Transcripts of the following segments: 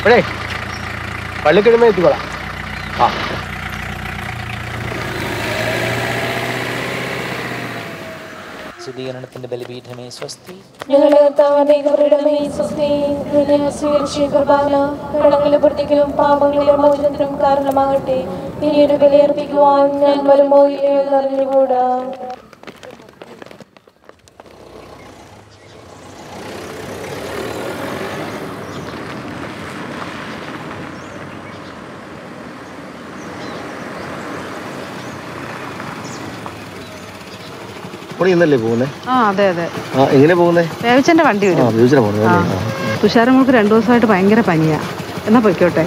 അപ്പോഴേ പള്ളിക്കിഴമ എത്തിക്കോളാം ആ ശുദ്ധീകരണത്തിന്റെ ബലിപീഠമേ സ്വസ്തി ഞങ്ങളുടെ കർത്താവിന്റെ കൃപയുടെ സ്വസ്തി നിന്നെ സ്വീകരിച്ച കുർബാന കടങ്ങളുടെ വൃത്തിക്കും പാപങ്ങളുടെ മോചനത്തിനും കാരണമാകട്ടെ ഇനിയൊരു ബലിയർപ്പിക്കുവാൻ ഞാൻ വരുമോ ഇല്ലയോ എന്ന് അറിഞ്ഞുകൂടാ ഇവിടെ ഇന്നല്ലേ പോകുന്നേ ആ അതെ അതെ ആ എങ്ങനെ പോകുന്നേ വേവിച്ചന്റെ വണ്ടി ആ വരും മ്യൂസിയം പോകുന്നത് ആ അല്ലേ? ആ. തുഷാരങ്ങൾക്ക് രണ്ടു ദിവസമായിട്ട് ഭയങ്കര പനിയാ എന്നാ പൊയ്ക്കോട്ടെ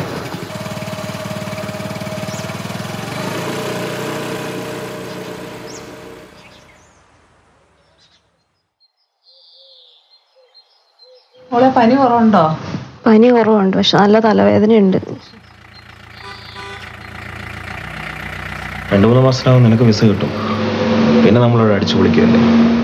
മോളെ പനി കുറവുണ്ടോ പനി കുറവുണ്ട് പക്ഷെ നല്ല തലവേദനയുണ്ട് രണ്ടു മൂന്ന് മാസത്തിനകം നിനക്ക് വിസ കിട്ടും പിന്നെ നമ്മളവിടെ അടിച്ചു പൊളിക്കുകയല്ലേ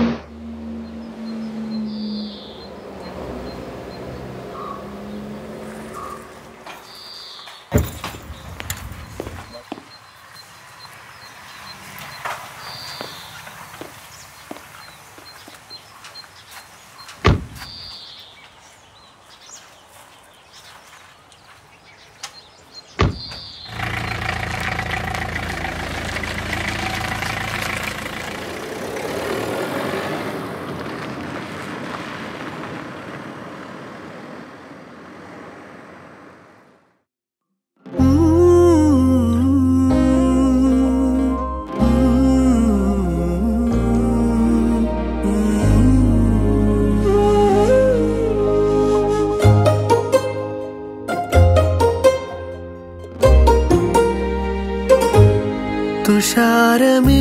തുഷാരമേ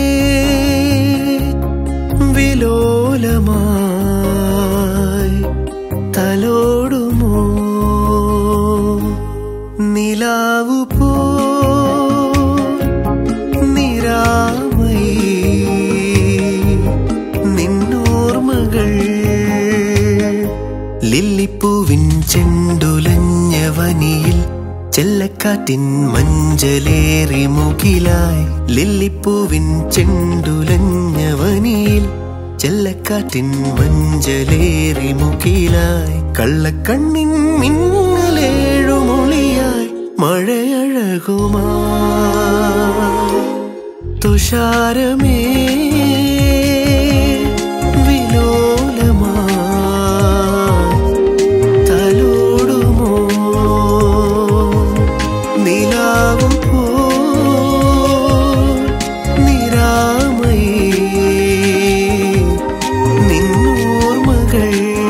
വിലോലമായി തലോടുമോ നിലാവു പോ നിരാമയി നിന്നോർമകൾ ലില്ലിപ്പൂവിൻ ചെണ്ടുലഞ്ഞ വനിയിൽ ചെല്ലക്കാറ്റിൻ മഞ്ചലേറി മുകിലായി ലില്ലിപ്പൂവിൻ ചെണ്ടുലഞ്ഞ വനിയിൽ ചെല്ലക്കാറ്റിൻ മഞ്ചലേറി മുകിലായി കള്ളക്കണ്ണിൻ മിന്നലേഴുമൊളിയായി മഴയഴകുമാ തുഷാരമേ വിലോലമായി തലോടുമോ നിലാവും പോ നിരാമയേ നിന്നോർമകൾ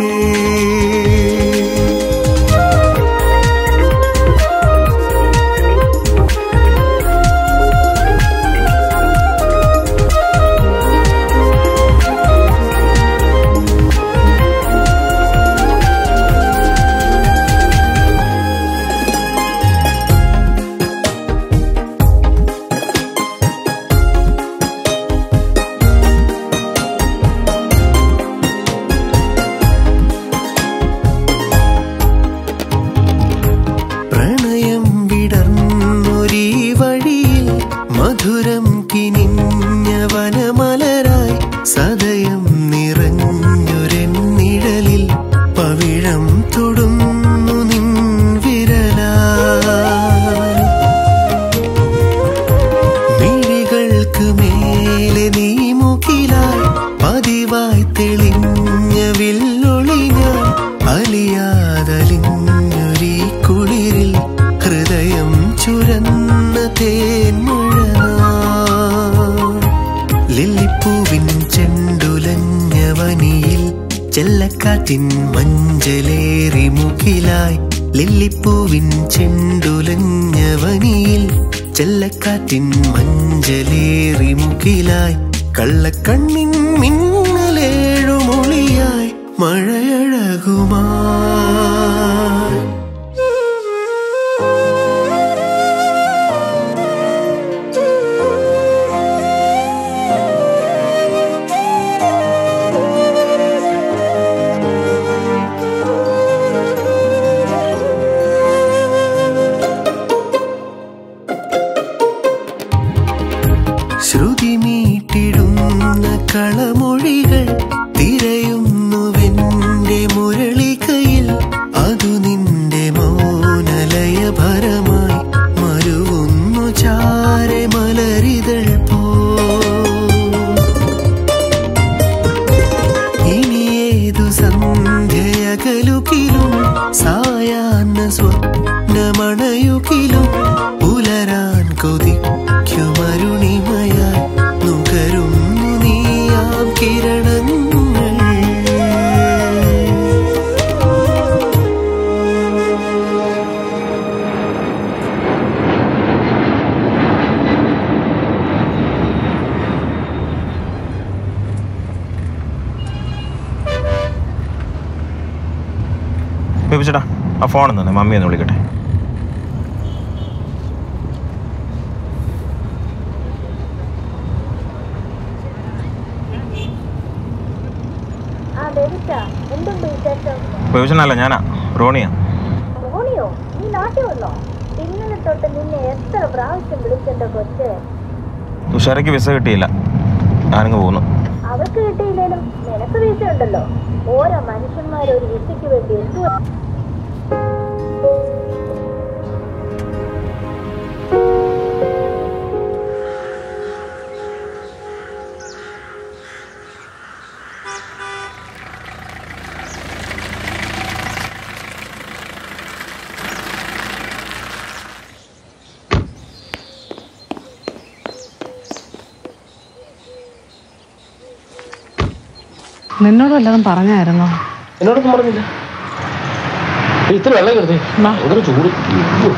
പ്രണയം വിടർന്നൊരീ വഴിയിൽ മധുരം കിനിഞ്ഞ വനമലരായി സദയം നിറഞ്ഞൊരെൻ നിഴലിൽ പവിഴം തൊടുന്നു നിൻ വിരലായി മിഴികൾക്ക് മേലെ നീ മുകിലായി പതിവായി തെളിഞ്ഞ വില്ലൊളി ഞാൻ അലിയാതലിഞ്ഞൊരീ കുളിരിൽ ഹൃദയം ചുരന്ന തേന്മഴ ലില്ലിപ്പൂവിൻ ചെണ്ടുലഞ്ഞ വനിയിൽ ചെല്ലക്കാറ്റിൻ മഞ്ചലേറി മുകിലായി ലില്ലിപ്പൂവിൻ ചെണ്ടുലഞ്ഞ വനിയിൽ ചെല്ലക്കാറ്റിൻ മഞ്ചലേറി മുകിലായി കള്ളക്കണ്ണിൻ മിന്നലേഴുമൊളിയായി മഴയഴകുമാ അരികിലരിയുകിലും പുലരാൻ കൊതിക്കുമരുണിമയാൽ നുകരുന്നു നീയാം കിരണങ്ങൾ ബേബിച്ചേട്ടാ ആ ഫോൺ തന്നെ മമ്മി ഒന്ന് വിളിക്കട്ടെ ബേബിച്ചനല്ല ഞാനാ റോണിയാ റോണിയോ നീ നാട്ടിൽ വന്നോ ഇന്നലെ തൊട്ട് നിന്നെ എത്ര പ്രാവശ്യം വിളിച്ചെന്റെ കൊച്ച് തുഷാരയ്ക്ക് വിസ കിട്ടിയില്ല ഞാനിങ്ങ് പോന്നു അവർക്ക് കിട്ടിയില്ലേലും നിനക്ക് വീഴ്ച ഉണ്ടല്ലോ ഓരോ മനുഷ്യന്മാർ ഒരു വിസയ്ക്ക് വേണ്ടി എന്തു നിന്നോട് വല്ലതും പറഞ്ഞായിരുന്നോ എന്നോടൊന്നും പറഞ്ഞില്ല ഏയ്, ഇത്തിരി വെള്ളം കരുതേ ഭയങ്കര ചൂട് ഉയ്യോ.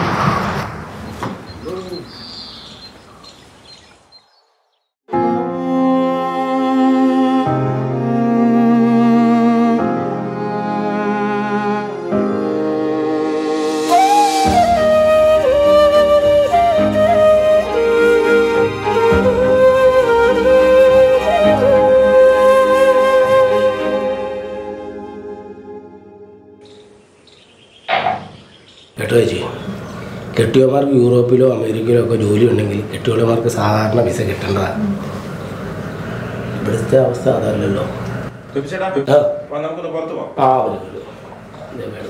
കേട്ടോ ചേച്ചി കെട്ടിയവന്മാർക്ക് യൂറോപ്പിലോ അമേരിക്കയിലോ ഒക്കെ ജോലി ഉണ്ടെങ്കിൽ കെട്ടിയവന്മാർക്ക് സാധാരണ വിസ കിട്ടേണ്ടതാണ് ഇവിടുത്തെ അവസ്ഥ അതല്ലല്ലോ ആ. നമുക്കൊന്ന് പുറത്ത് പോവാം ആ വരൂ, വരൂ. ദേ വേണം.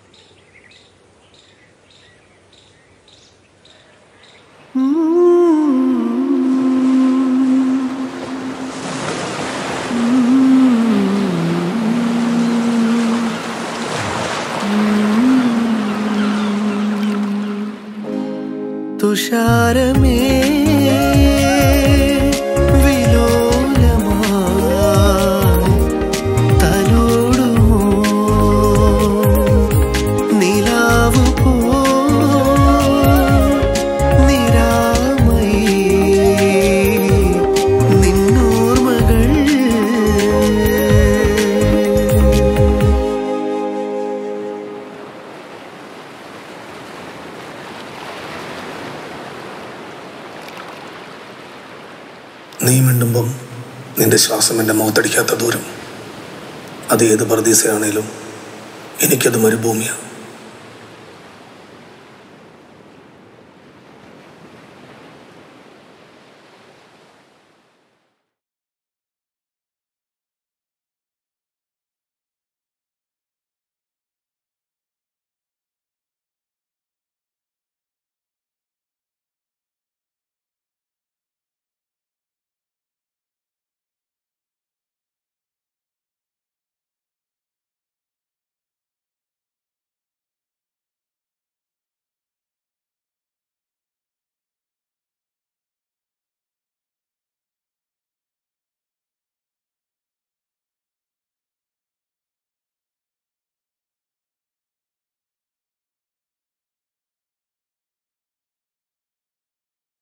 തുഷാരമേ വിലോലമായി തലോടുമോ നിലാവു പോ നിരാമയി നിന്നോർമകൾ നീ മിണ്ടുമ്പം നിന്റെ ശ്വാസം എൻ്റെ മുഖത്തടിക്കാത്ത ദൂരം അത് ഏത് പ്രതീസയാണേലും എനിക്കത് മരുഭൂമിയാണ്